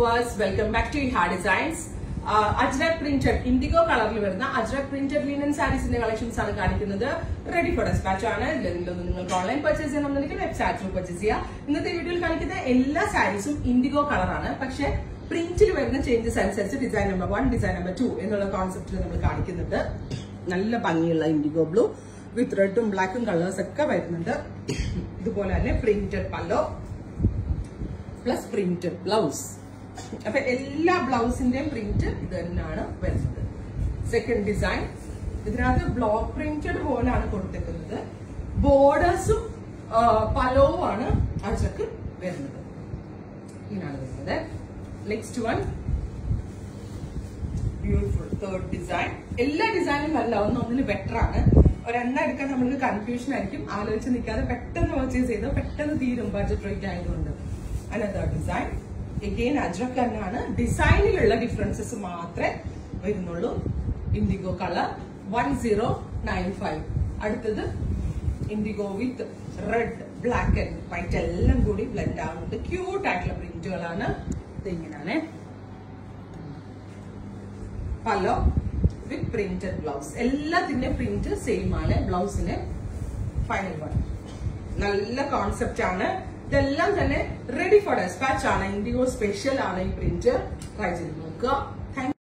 first welcome back to ah designs Ajrak printed indigo കളറിൽ വരുന്ന Ajrak printed linen സാരീസിന്റെ collections ആണ് കാണിക്കുന്നത് റെഡി ഫോർ ഡെസ്പാച്ച് ആണ് ഇതിലൊന്നും നിങ്ങൾക്ക് ഓൺലൈൻ പർച്ചേസ് ചെയ്യണമെന്നുണ്ടെങ്കിൽ വെബ്സൈറ്റിൽ പർച്ചേസ് ചെയ്യാം ഇന്നത്തെ വീഡിയോയിൽ കാണിക്കുന്ന എല്ലാ സാരീസും ഇൻഡിഗോ കളറാണ് പക്ഷെ പ്രിന്റിൽ വരുന്ന ചേഞ്ചസ് അനുസരിച്ച് design number one design number two എന്നുള്ള കോൺസെപ്റ്റിൽ നമ്മൾ കാണിക്കുന്നുണ്ട് നല്ല ഭംഗിയുള്ള ഇൻഡിഗോ ബ്ലൂ വിത്ത് റെഡും ബ്ലാക്കും കളേഴ്സ് ഒക്കെ വരുന്നുണ്ട് ഇതുപോലെ തന്നെ printed pallu plus printed blouse അപ്പൊ എല്ലാ ബ്ലൗസിന്റെയും പ്രിന്റ് ഇത് തന്നെയാണ് വരുന്നത് സെക്കൻഡ് ഡിസൈൻ ഇതിനകത്ത് ബ്ലോക്ക് പ്രിന്റഡ് പോലാണ് കൊടുത്തേക്കുന്നത് ബോർഡേഴ്സും പലവും ആണ് അജക്ക് വരുന്നത് ഇങ്ങനെയാണ് വരുന്നത് next one beautiful third design എല്ലാ ഡിസൈനും നല്ല ഒന്ന് ഒന്നിന് ബെറ്റർ ആണ് ഒരെണ്ണം എടുക്കാൻ നമുക്ക് കൺഫ്യൂഷൻ ആയിരിക്കും ആലോചിച്ച് നിൽക്കാതെ പെട്ടെന്ന് പർച്ചേസ് ചെയ്ത് പെട്ടെന്ന് തീരും ബഡ്ജറ്റ് റേറ്റ് ആയതുകൊണ്ട് അനദർ ഡിസൈൻ എഗെയിൻ അജ്രക്ക് തന്നെയാണ് ഡിസൈനിലുള്ള ഡിഫറൻസസ് മാത്രമേ വരുന്നുള്ളൂ indigo colour one zero nine five അടുത്തത് indigo with red black and white എല്ലാം കൂടി ബ്ലെൻഡ് ആവുന്നുണ്ട് ക്യൂട്ട് ആയിട്ടുള്ള പ്രിന്റുകളാണ് ഇത് ഇങ്ങനെയാണ് പലോ വിത്ത് പ്രിന്റഡ് ബ്ലൗസ് എല്ലാത്തിന്റെ പ്രിന്റ് സെയിം ആണ് ബ്ലൗസിന് ഫൈനൽ വൺ നല്ല കോൺസെപ്റ്റ് ആണ് ഇതെല്ലാം തന്നെ റെഡി ഫോർ ഡെസ്പാച്ച് ആണ് ഇൻഡിഗോ സ്പെഷ്യൽ ആണ് ഈ പ്രിന്റ് ട്രൈ ചെയ്ത് നോക്കുക